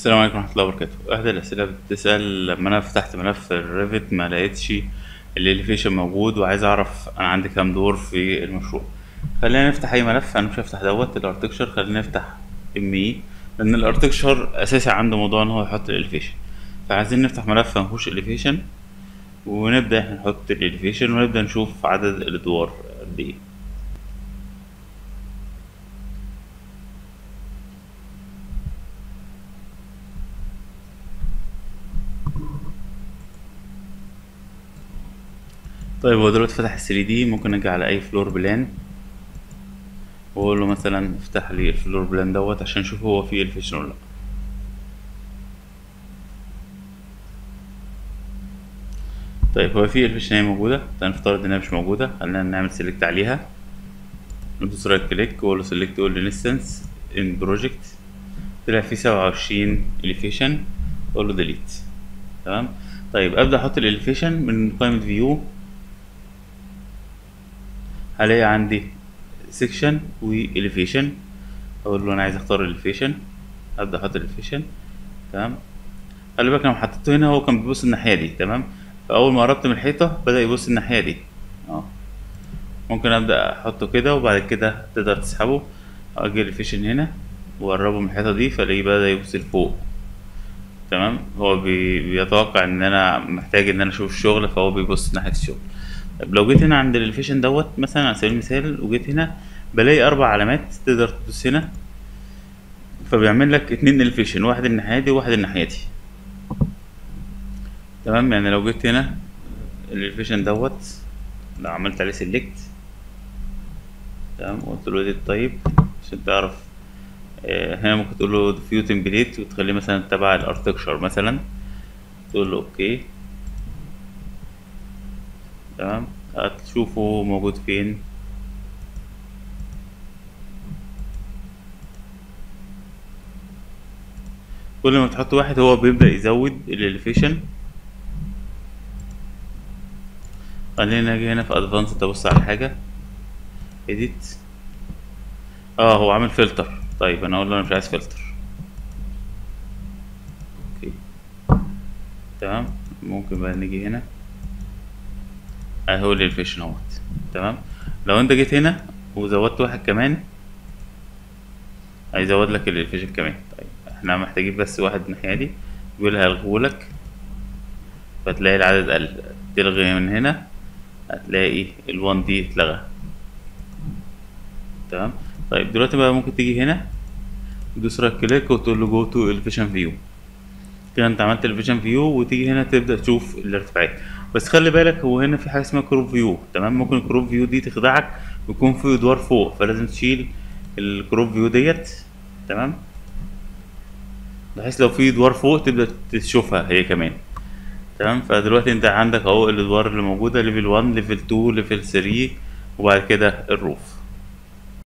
السلام عليكم ورحمة الله وبركاته إحدى الأسئلة بتسأل لما أنا فتحت ملف الريفت ما لقيتش الإليفيشن موجود وعايز أعرف أنا عندي كام دور في المشروع خلينا نفتح أي ملف أنا مش هفتح دوت الأرتكشر خلينا نفتح ام اي لأن الأرتكشر أساسي عنده موضوع إن هو يحط الإليفيشن فعايزين نفتح ملف مفهوش إليفيشن ونبدأ إحنا نحط الإليفيشن ونبدأ نشوف عدد الأدوار قد إيه طيب هو دلوقتي فتح ال 3 دي ممكن اجي على اي فلور بلان واقول له مثلا افتح لي الفلور بلان دوت عشان اشوف هو فيه الفيشن ولا لا طيب هو فيه الفيشن هي موجودة تعال نفترض انها مش موجودة خلينا نعمل سيلكت عليها ندوس رايت كليك واقول له سيلكت اول انستنس ان بروجكت طلع فيه سبعة وعشرين اليفيشن اقول له ديليت تمام طيب ابدا احط الاليفيشن من قائمة فيو هلاقي عندي سيكشن واليفيشن اقول له انا عايز اختار اليفيشن ابدا احط اليفيشن تمام خلي بالك لما حطيته هنا هو كان بيبص الناحيه دي تمام فاول ما قربت من الحيطه بدا يبص الناحيه دي اه ممكن ابدا احطه كده وبعد كده تقدر تسحبه اجي اليفيشن هنا واقربه من الحيطه دي فالاقيه بدا يبص لفوق تمام هو بي... بيتوقع ان انا محتاج ان انا اشوف الشغل فهو بيبص ناحيه الشغل طب لو جيت هنا عند الاليفيشن دوت مثلا على سبيل المثال وجيت هنا بلاقي اربع علامات تقدر تدوس هنا فبيعمل لك اتنين اليفيشن واحد الناحيه دي وواحد الناحيه دي تمام يعني لو جيت هنا الاليفيشن دوت لو عملت عليه سيلكت تمام قلت له edit طيب عشان تعرف آه، هنا ممكن تقول له فيو تمبليت وتخليه مثلا تبع الارتكشر مثلا تقول له اوكي تمام هتشوفه موجود فين كل ما تحط واحد هو بيبدأ يزود الاليفيشن خلينا نجي هنا في ادفانس ابص على حاجة edit اه هو عامل فلتر طيب انا اقول له انا مش عايز فلتر اوكي تمام ممكن بقى نيجي هنا اهو الالفيشن اهوت تمام لو انت جيت هنا وزودت واحد كمان هيزود لك الالفيشن كمان طيب احنا محتاجين بس واحد الناحية دي بيقول هلغولك فتلاقي العدد قل تلغي من هنا هتلاقي الوان دي اتلغى تمام طيب دلوقتي بقى ممكن تيجي هنا تدوس رايت كليك وتقول له جو تو الفيشن فيو كده انت عملت الفيجن فيو وتيجي هنا تبدا تشوف الارتفاعات بس خلي بالك هو هنا في حاجه اسمها كروب فيو تمام ممكن الكروب فيو دي تخدعك ويكون في ادوار فوق فلازم تشيل الكروب فيو ديت تمام بحيث لو في ادوار فوق تبدا تشوفها هي كمان تمام فدلوقتي انت عندك اهو الادوار اللي موجوده ليفل 1 ليفل 2 ليفل 3 وبعد كده الروف